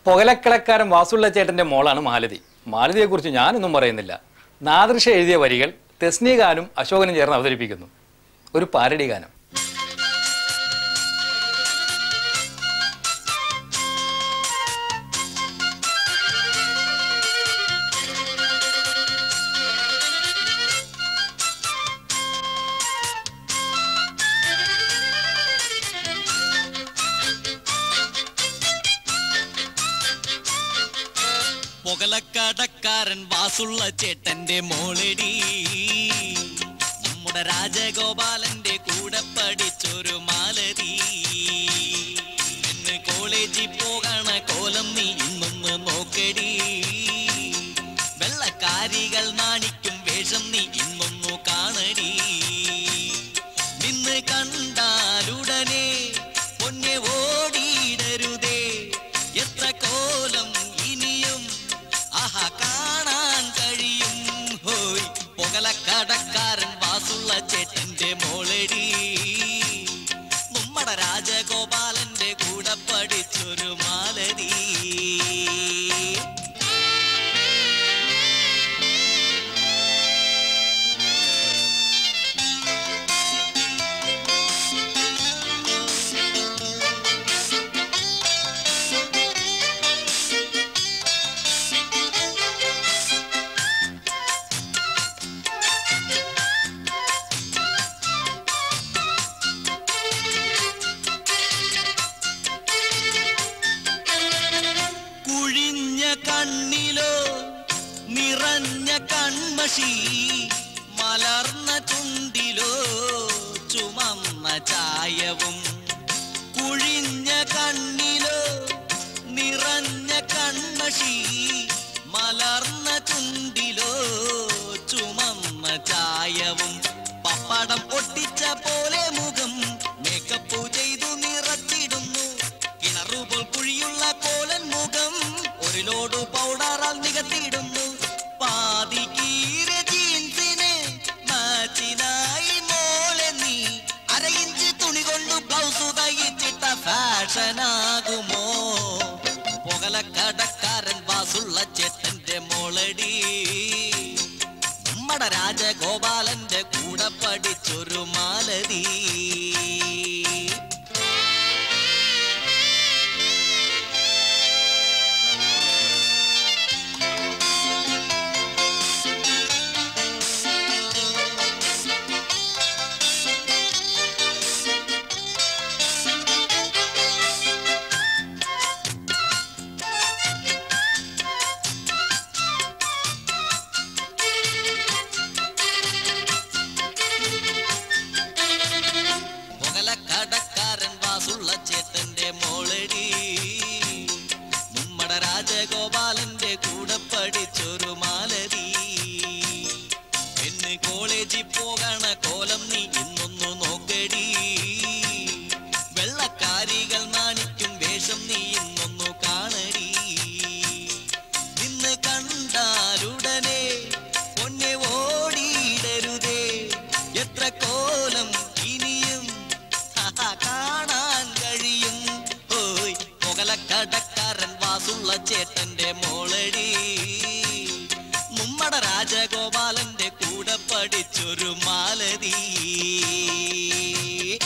പുകലക്കിളക്കാരൻ വാസുള്ള ചേട്ടന്റെ മോളാണ് മാലതി മാലതിയെക്കുറിച്ച് ഞാനൊന്നും പറയുന്നില്ല നാദൃശ എഴുതിയ വരികൾ തെസ്നി ഗാനും അശോകനും ചേർന്ന് അവതരിപ്പിക്കുന്നു ഒരു പാരഡി ഗാനം പുകലക്കടക്കാരൻ വാസുള്ള ചേട്ടന്റെ മോളടി നമ്മുടെ രാജഗോപാലന്റെ കൂടെ പഠിച്ചൊരു മാലതി എന്ന് കോളേജിൽ പോകണ കോലം നീ ഇന്നൊന്ന് നോക്കടി വെള്ളക്കാരികൾ നാണിക്കും വേഷം നീ ഇന്നൊന്നു കാണടി നിന്ന് കണ്ടാലുടനെ പൊന്നെ ഓടിയിടരുതേ എത്ര കോലം ഇനിയും ആഹാ കാണാൻ കഴിയും ഹോയ് പുകലക്കടക്കാരൻ വാസുള്ള ചേട്ടന്റെ മോളടി നമ്മുടെ രാജഗോപാലന്റെ കൂടെ പഠിച്ചൊരു മാലതി കുഴിഞ്ഞ കണ്ണിലോ നിറഞ്ഞ കൺമഷി മലർന്ന ചുണ്ടിലോ ചുമന്ന ചായവും കുഴിഞ്ഞ കണ്ണിലോ നിറഞ്ഞ കൺമഷി മലർന്ന ചുണ്ടിലോ ചുമന്ന ചായവും പപ്പടം ഒട്ടിച്ച പോലെ മുഖം മേക്കപ്പ് ചെയ്തു നിറച്ചിടുന്നു കിണറുപോൽ കുഴിയുള്ള കോലൻ മുഖം ഒരു ലോഡ് പൗഡറാൽ നികത്തിയിടുന്നു പാതി കീര ജീൻസിന് മാച്ചിനായി മോളെ നീ അര ഇഞ്ച് തുണി കൊണ്ട് ബ്ലൗസ് തയ്ച്ചിട്ട ഫാഷനാകുമോ പുകലക്കടക്കാരൻ വാസുള്ള ചേട്ടന്റെ മോളടി നമ്മുടെ രാജഗോപാലന്റെ കൂടെ പഠിച്ചൊരു മാലതി പുകലക്കടക്കാരൻ വാസുള്ള ചേട്ടന്റെ മോളടി നമ്മുടെ രാജഗോപാലന്റെ കൂടെ പഠിച്ചൊരു മാലതി എന്ന് കോളേജിൽ പോകണ കോലം നീ ഇന്നൊന്നു നോക്കടി വെള്ളക്കാരികൾ നാണിക്കും വേഷം നീ ഇന്നൊന്നു കാണടി നിന്ന് കണ്ടാലുടനെ പൊന്നെ ഓടിയിടരുതേ എത്ര കോലം ഇനിയും ഹാ, കാണാൻ കഴിയും ഓയ് പുകലക്കടക്കാരൻ വാസുള്ള ചേട്ടന്റെ മോളടി നമ്മുടെ രാജഗോപാലന്റെ കൂടെ പഠിച്ചൊരു മാലതി